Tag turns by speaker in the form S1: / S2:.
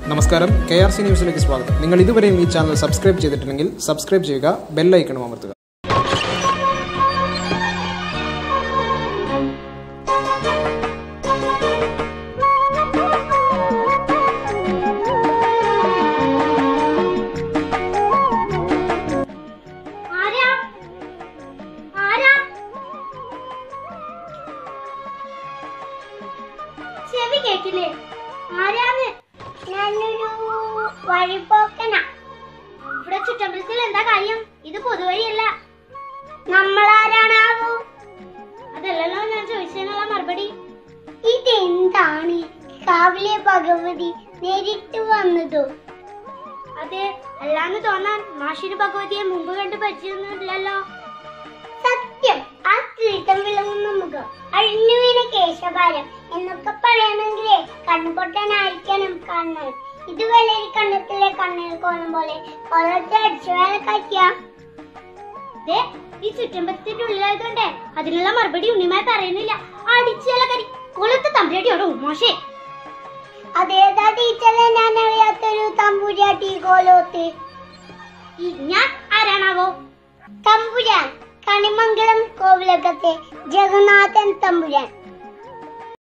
S1: നമസ്കാരം K R C ന്യൂസിലേക്ക് സ്വാഗതം നിങ്ങൾ ഇതുവരെയും ഈ ചാനൽ സബ്സ്ക്രൈബ് ചെയ്തിട്ടില്ലെങ്കിൽ സബ്സ്ക്രൈബ് ചെയ്യുക ബെല്ലൈക്കണും അമർത്തുക
S2: ആരാ ആരാ ചെവി കേക്കില്ലേ ആരാന്ന് ഞാനൊരു വഴിപോക്കനാ ഇവിടെ ചുറ്റമ്പലത്തിൽ എന്താ കാര്യം ഇത് പൊതുവഴിയല്ല നമ്മളാരാണാവോ അതല്ലല്ലോ ഞാൻ ചോദിച്ചതിനുള്ള മറുപടി ഇതെന്താണ് കാവിലെ ഭഗവതി നേരിട്ട് വന്നതോ അതെ അല്ലാന്ന് തോന്നാൻ മാഷിന് ഭഗവതിയെ മുമ്പ് കണ്ട് പരിചയമൊന്നുമില്ലല്ലോ സത്യം ആ തീട്ടം വിളങ്ങുന്ന മുഖം അഴിഞ്ഞു വീണ കേശഭാരം എന്നൊക്കെ പറയണമെങ്കിലേ കണ്ണുപൊട്ടനായിരിക്കണം കണ്ണൻ ഇത് വെള്ളരി കണ്ണത്തിലെ കണ്ണിൽ കോലം പോലെ കൊളത്തെ അടിച്ചു വേലക്കാക്കിയ ഈ ചുറ്റമ്പത്തിന്റെ ഉള്ളിലായതുകൊണ്ടേ അതിനുള്ള മറുപടി ഉണ്ണിമായി പറയുന്നില്ല അടിച്ചുള്ള കരി കൊളത്ത് തമ്പുരാട്ടിയോടോ മോശേ അതേതാ ടീച്ചറെ ഞാൻ അറിയാത്തൊരു തമ്പുരാട്ടി കോലോത്ത് ഞാൻ ആരാണാവോ തമ്പുരാൻ കണിമംഗലം കോവിലകത്തെ ജഗന്നാഥൻ തമ്പുരാൻ